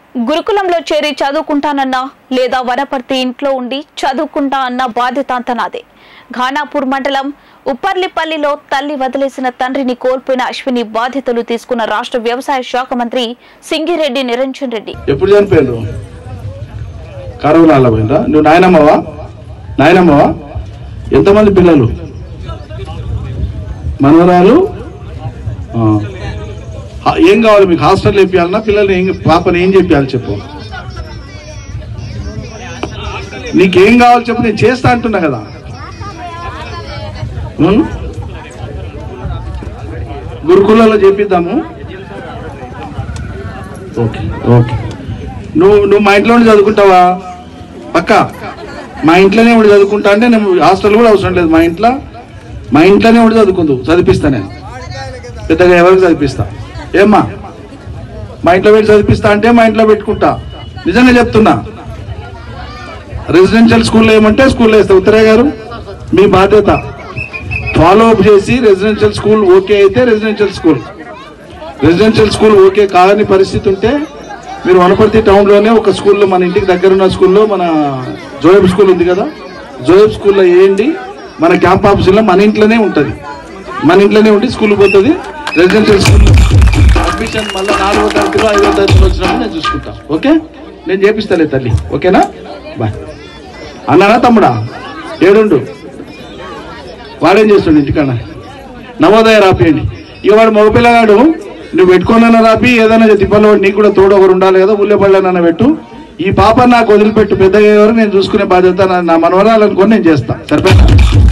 గురుకులంలో చేరి చదువుకుంటానన్నా లేదా వనపర్తి ఇంట్లో ఉండి చదువుకుంటా అన్న బాధ్యత అంతా నాదే ఘానాపూర్ మండలం ఉప్పర్లిపల్లిలో తల్లి వదిలేసిన తండ్రిని కోల్పోయిన అశ్విని బాధ్యతలు తీసుకున్న రాష్ట్ర వ్యవసాయ శాఖ మంత్రి సింగిరెడ్డి నిరంజన్ రెడ్డి ఎప్పుడు చనిపోయారు కరువులాల పోయిందా నువ్వు నాయనమ్మవా నాయనమ్మవా ఎంతమంది పిల్లలు మనవరాలు ఆ. హా, ఏం కావాలి మీకు హాస్టల్ వేపియాలన్నా పిల్లల్ని ఏం పాపని ఏం చెప్పాలి చెప్పు నీకేం కావాలి చెప్పు నేను చేస్తా అంటున్నా కదా ఉం? గురుకులలో చేపిద్దాము ఓకే ఓకే నువ్వు నువ్వు మా ఇంట్లో ఉండి చదువుకుంటావా పక్క మా ఇంట్లోనే ఉండి చదువుకుంటా అంటే నేను హాస్టల్ కూడా అవసరం లేదు మా ఇంట్లో మా ఇంట్లోనే ఉండి చదువుకుందు చదివిస్తా నేను పెద్దగా ఎవరికి చదివిస్తా ఏమ్మా మా ఇంట్లో పెట్టి చదివిస్తా అంటే మా ఇంట్లో పెట్టుకుంటా నిజంగా చెప్తున్నా రెసిడెన్షియల్ స్కూల్లో ఏమంటే స్కూల్లో వేస్తా ఉత్తరయ్య గారు మీ బాధ్యత ఫాలో అప్ చేసి రెసిడెన్షియల్ స్కూల్ ఓకే అయితే residential school residential school okay కాదని పరిస్థితి ఉంటే మీరు వనపర్తి టౌన్లోనే ఒక స్కూల్లో మన ఇంటికి దగ్గర ఉన్న స్కూల్లో మన జోయబ్ స్కూల్ ఉంది కదా జోయబ్ స్కూల్లో వేయండి మన క్యాంప్ ఆఫీసులో మన ఇంట్లోనే ఉంటుంది మన ఇంట్లోనే ఉండి స్కూల్ పోతుంది రెసిడెన్షియల్ స్కూల్ అడ్మిషన్ మళ్ళీ నాలుగో తరగతిలో ఐదో తరగతిలో వచ్చినప్పుడు నేను చూసుకుంటా ఓకే నేను చేపిస్తాలే తల్లి ఓకేనా బాయ్ అన్నానా తమ్ముడా ఏడుండు వాడేం చేస్తుండు ఇంటికన్నా నవోదయ రాపియండి ఇక వాడు మగపిల్లగాడు నువ్వు పెట్టుకోనన్నా రాపి ఏదైనా తిప్పలో నీకు కూడా తోడు ఒకరు ఉండాలి కదా ఉల్లెపళ్ళనన్న పెట్టు ఈ పాప నాకు వదిలిపెట్టు పెద్దగా ఎవరు నేను చూసుకునే బాధ్యత నా- నా మనవరాలనుకొని నేను చేస్తా సరిపోయిందా